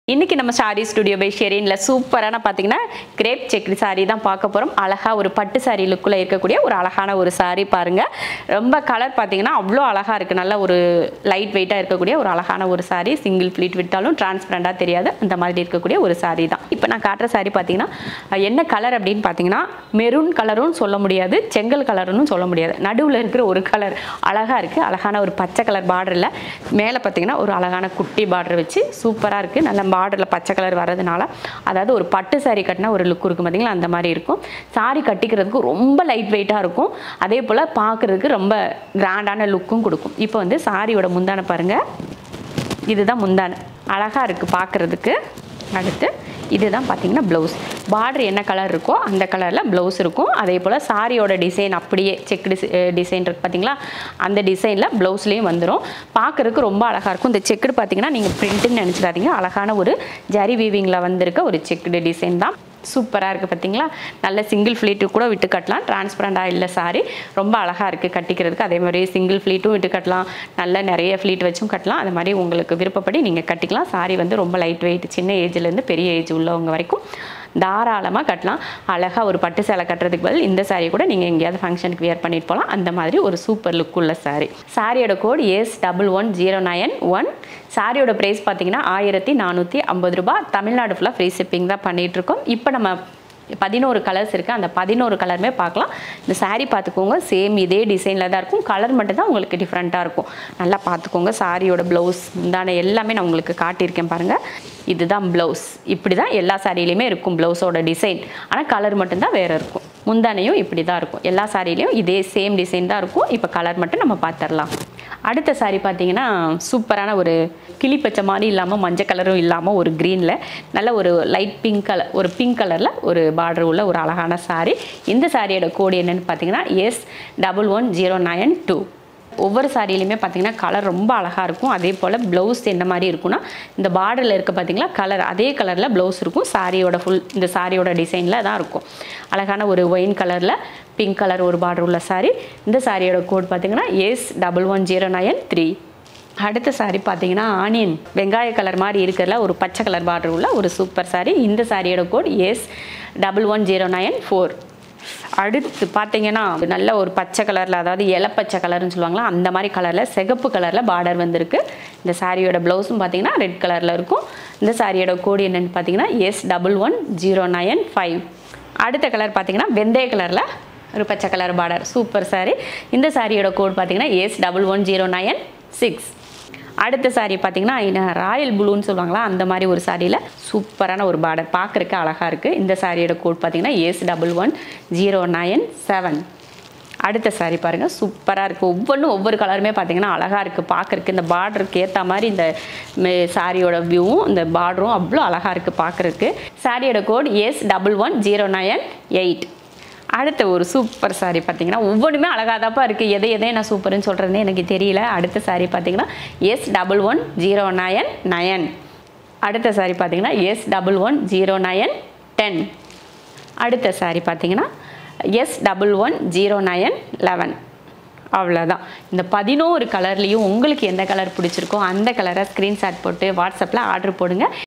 இன்னைக்கு நம்ம sorry studio by ஷெரீனில் சூப்பரான பார்த்தீங்கன்னா கிரேப் செக்டு சாரி தான் பார்க்க போகிறோம் அழகாக ஒரு பட்டு சாரி லுக்கில் இருக்கக்கூடிய ஒரு அழகான ஒரு சாரி பாருங்க ரொம்ப கலர் பார்த்தீங்கன்னா அவ்வளோ அழகாக இருக்குது நல்ல ஒரு லைட் வெயிட்டாக இருக்கக்கூடிய ஒரு அழகான ஒரு சாரி சிங்கிள் ஃப்ளீட் விட்டாலும் டிரான்ஸ்பரண்டாக தெரியாது அந்த மாதிரி இருக்கக்கூடிய ஒரு சாரி தான் இப்போ நான் காட்டுற சாரி பார்த்தீங்கன்னா அஹ், என்ன கலர் அப்படின்னு பார்த்தீங்கன்னா மெரூன் கலரும் சொல்ல முடியாது செங்கல் கலருன்னு சொல்ல முடியாது நடுவில் இருக்கிற ஒரு கலர் அழகாக இருக்குது அழகான ஒரு பச்சை கலர் பார்டரில் மேலே பார்த்தீங்கன்னா ஒரு அழகான குட்டி பார்டர் வச்சு சூப்பராக இருக்குது நல்ல பார்டரில் பச்சை கலர் வரதுனால அதாவது ஒரு பட்டு saree கட்டினா ஒரு லுக் இருக்கும் பார்த்தீங்களா அந்த மாதிரி இருக்கும் saree கட்டிக்கிறதுக்கு ரொம்ப லைட் வெயிட்டாக இருக்கும் அதே போல் பார்க்குறதுக்கு ரொம்ப கிராண்டான லுக்கும் கொடுக்கும் இப்போ வந்து சாரியோட முந்தானை பாருங்கள் இதுதான் முந்தானை அழகாக இருக்குது பார்க்குறதுக்கு அடுத்து இதுதான் பார்த்தீங்கன்னா ப்ளவுஸ் பார்டர் என்ன கலர் இருக்கோ அந்த கலரில் ப்ளவுஸ் இருக்கும் அதே போல் சாரியோட டிசைன் அப்படியே செக் டிசைன் இருக்கு பார்த்தீங்களா அந்த டிசைனில் ப்ளவுஸ்லேயும் வந்துடும் பார்க்குறதுக்கு ரொம்ப அழகாக இருக்கும் இந்த செக்குடு பார்த்தீங்கன்னா நீங்கள் பிரிண்ட்டுன்னு நினச்சிடாதீங்க அழகான ஒரு ஜரி வீவிங்கில் வந்திருக்க ஒரு செக்குடு டிசைன் தான் சூப்பராக இருக்குது பார்த்தீங்களா நல்ல சிங்கிள் ஃப்ளீட்டு கூட விட்டு கட்டலாம் டிரான்ஸ்பரண்டாக இல்லை சாரி ரொம்ப அழகாக இருக்குது கட்டிக்கிறதுக்கு அதே மாதிரி சிங்கிள் ஃப்ளீட்டும் விட்டு கட்டலாம் நல்ல நிறைய ஃப்ளீட் வச்சும் கட்டலாம் அது மாதிரி உங்களுக்கு விருப்பப்படி நீங்கள் கட்டிக்கலாம் சாரி வந்து ரொம்ப லைட் வெயிட் சின்ன ஏஜ்லேருந்து பெரிய ஏஜ் உள்ளவங்க வரைக்கும் தாராளமாக கட்டலாம் அழகாக ஒரு பட்டு சேலை கட்டுறதுக்கு பதில் இந்த சாரீ கூட நீங்கள் எங்கேயாவது ஃபங்க்ஷனுக்கு வியர் பண்ணிட்டு போகலாம் அந்த மாதிரி ஒரு சூப்பர் லுக் உள்ள சாரீ சாரியோட code S double one zero nine one சாரியோட ப்ரைஸ் பார்த்தீங்கன்னா ஆயிரத்தி நானூற்றி ஐம்பது ரூபாய் தமிழ்நாடு ஃபுல்லாக ஃப்ரீ ஷிப்பிங் தான் பண்ணிகிட்டு இருக்கோம் இப்போ நம்ம பதினோரு கலர்ஸ் இருக்குது அந்த பதினோரு கலருமே பார்க்கலாம் இந்த saree பார்த்துக்கோங்க சேம் இதே டிசைனில் தான் இருக்கும் கலர் மட்டும் தான் உங்களுக்கு டிஃப்ரெண்ட்டாக இருக்கும் நல்லா பார்த்துக்கோங்க சாரியோட ப்ளவுஸ் முந்தான எல்லாமே நான் உங்களுக்கு காட்டியிருக்கேன் பாருங்கள் இதுதான் ப்ளவுஸ் இப்படி தான் எல்லா சாரிலையுமே இருக்கும் ப்ளவுஸோட டிசைன் ஆனால் கலர் மட்டும்தான் வேறு இருக்கும் முந்தானையும் இப்படி தான் இருக்கும் எல்லா சாரிலையும் இதே சேம் டிசைன் தான் இருக்கும் இப்போ கலர் மட்டும் நம்ம பார்த்துடலாம் அடுத்த saree பார்த்தீங்கன்னா சூப்பரான ஒரு கிளி பச்சை மாதிரி இல்லாமல் மஞ்சள் கலரும் இல்லாமல் ஒரு க்ரீனில் நல்ல ஒரு லைட் பிங்க் கலர் ஒரு பிங்க் கலரில் ஒரு பார்டர் உள்ள ஒரு அழகான saree இந்த சாரியோட கோடு என்னன்னு பார்த்தீங்கன்னா S double one zero nine two ஒவ்வொரு சாரிலையுமே பார்த்தீங்கன்னா கலர் ரொம்ப அழகாக இருக்கும் அதே போல் ப்ளவுஸ் என்ன மாதிரி இருக்கும்னா இந்த பார்டரில் இருக்க பார்த்தீங்களா கலர் அதே கலரில் ப்ளவுஸ் இருக்கும் சாரியோட ஃபுல் இந்த சாரியோட டிசைனில் தான் இருக்கும் அழகான ஒரு ஒயின் கலரில் பிங்க் கலர் ஒரு பார்டர் உள்ள சாரி இந்த சாரியோட கோட் பார்த்தீங்கன்னா S double one zero nine three அடுத்த சாரி பார்த்தீங்கன்னா ஆனியன் வெங்காய கலர் மாதிரி இருக்கிறதுல ஒரு பச்சை கலர் பார்டர் உள்ள ஒரு சூப்பர் சாரி இந்த சாரியோட code S double one zero nine four அடுத்து பார்த்தீங்கன்னா நல்ல ஒரு பச்சை கலரில் அதாவது இலப்பச்சை கலர்னு சொல்லுவாங்களா அந்த மாதிரி கலரில் சிகப்பு கலரில் பார்டர் வந்திருக்கு இந்த சாரியோட ப்ளவுஸும் பார்த்தீங்கன்னா ரெட் கலரில் இருக்கும் இந்த சாரியோட கோடு என்னென்னு பார்த்தீங்கன்னா S double one zero nine five அடுத்த கலர் பார்த்தீங்கன்னா வெந்தய கலரில் ஒரு பச்சை கலர் பார்டர் சூப்பர் சாரி இந்த சாரியோட கோட் பார்த்தீங்கன்னா S double one zero nine six அடுத்த சாரி பார்த்தீங்கன்னா என்ன ராயல் ப்ளூன்னு சொல்லுவாங்களா அந்த மாதிரி ஒரு சாரியில் சூப்பரான ஒரு பார்டர் பார்க்குறக்கு அழகாக இருக்குது இந்த சாரியோட கோட் பார்த்தீங்கன்னா S double one zero nine seven அடுத்த சாரி பாருங்கள் சூப்பராக இருக்குது ஒவ்வொன்றும் ஒவ்வொரு கலருமே பார்த்தீங்கன்னா அழகாக இருக்குது பார்க்குறக்கு இந்த பார்டருக்கு ஏற்ற மாதிரி இந்த சாரியோட வியூவும் இந்த பார்டரும் அவ்வளோ அழகாக இருக்குது பார்க்குறக்கு சாரியோட code S double one zero nine eight அடுத்த ஒரு சூப்பர் saree பார்த்தீங்கன்னா ஒவ்வொன்றுமே அழகாக தான்ப்பா இருக்குது எதை எதை நான் சூப்பர்னு சொல்கிறேன்னு எனக்கு தெரியல அடுத்த saree பார்த்தீங்கன்னா S double one zero nine nine அடுத்த saree பார்த்தீங்கன்னா S double one zero nine ten அடுத்த saree பார்த்தீங்கன்னா S double one zero nine eleven அவ்வளோதான் இந்த பதினோரு கலர்லேயும் உங்களுக்கு எந்த கலர் பிடிச்சிருக்கோ அந்த கலரை ஸ்க்ரீன்ஷாட் போட்டு வாட்ஸ்அப்பில் ஆர்டர் போடுங்க